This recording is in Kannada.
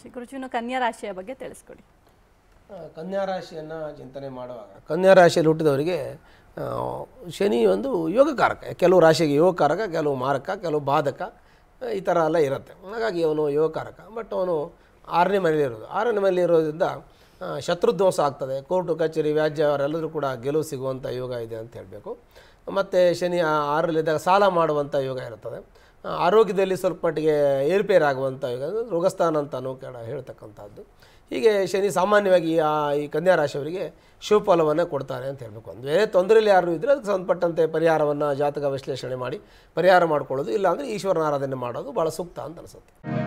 ಸರಿ ಗುರುಜಿನ ಕನ್ಯಾ ರಾಶಿಯ ಬಗ್ಗೆ ತಿಳಿಸ್ಕೊಡಿ ಆ, ಕನ್ಯಾ ರಾಶಿಯನ್ನು ಚಿಂತನೆ ಮಾಡುವಾಗ ಕನ್ಯಾ ರಾಶಿಯಲ್ಲಿ ಹುಟ್ಟಿದವರಿಗೆ ಆ, ಶನಿ ಒಂದು ಯೋಗಕಾರಕ ಕೆಲವು ರಾಶಿಗೆ ಯೋಗಕಾರಕ ಕೆಲವು ಮಾರಕ ಕೆಲವು ಬಾಧಕ ಆ, ಈ ಥರ ಎಲ್ಲ ಇರುತ್ತೆ ಹಾಗಾಗಿ ಅವನು ಯೋಗಕಾರಕ ಬಟ್ ಅವನು ಆರನೇ ಮನೆಯಲ್ಲಿ ಇರೋದು ಆರನೇ ಮನೆಯಲ್ಲಿ ಇರೋದ್ರಿಂದ ಆ, ಶತ್ರುಧ್ವಂಸ ಆಗ್ತದೆ ಕೋರ್ಟು ಕಚೇರಿ ವ್ಯಾಜ್ಯ ಅವರೆಲ್ಲರೂ ಕೂಡ ಗೆಲುವು ಸಿಗುವಂಥ ಯೋಗ ಇದೆ ಅಂತ ಹೇಳಬೇಕು ಮತ್ತು ಶನಿ ಆ ಆರರಲ್ಲಿದ್ದಾಗ ಸಾಲ ಮಾಡುವಂಥ ಯೋಗ ಇರುತ್ತದೆ ಆ, ಆರೋಗ್ಯದಲ್ಲಿ ಸ್ವಲ್ಪ ಮಟ್ಟಿಗೆ ಏರುಪೇರಾಗುವಂಥ ಯೋಗ ಅಂದ್ರೆ ರೋಗಸ್ಥಾನ ಅಂತಲೂ ಕೂಡ ಹೇಳ್ತಕ್ಕಂಥದ್ದು ಹೀಗೆ ಶನಿ ಸಾಮಾನ್ಯವಾಗಿ ಆ ಈ ಕನ್ಯಾ ರಾಶಿಯವರಿಗೆ ಶುಭಫಲವನ್ನು ಕೊಡ್ತಾನೆ ಅಂತ ಹೇಳಬೇಕು ಒಂದು ಬೇರೆ ತೊಂದರೆಯಲ್ಲಿ ಯಾರು ಇದ್ದರೆ ಅದಕ್ಕೆ ಸಂಬಂಧಪಟ್ಟಂತೆ ಪರಿಹಾರವನ್ನು ಜಾತಕ ವಿಶ್ಲೇಷಣೆ ಮಾಡಿ ಪರಿಹಾರ ಮಾಡ್ಕೊಳ್ಳೋದು ಇಲ್ಲಾಂದರೆ ಈಶ್ವರನ ಆರಾಧನೆ ಮಾಡೋದು ಭಾಳ ಸೂಕ್ತ ಅಂತ ಅನಿಸುತ್ತೆ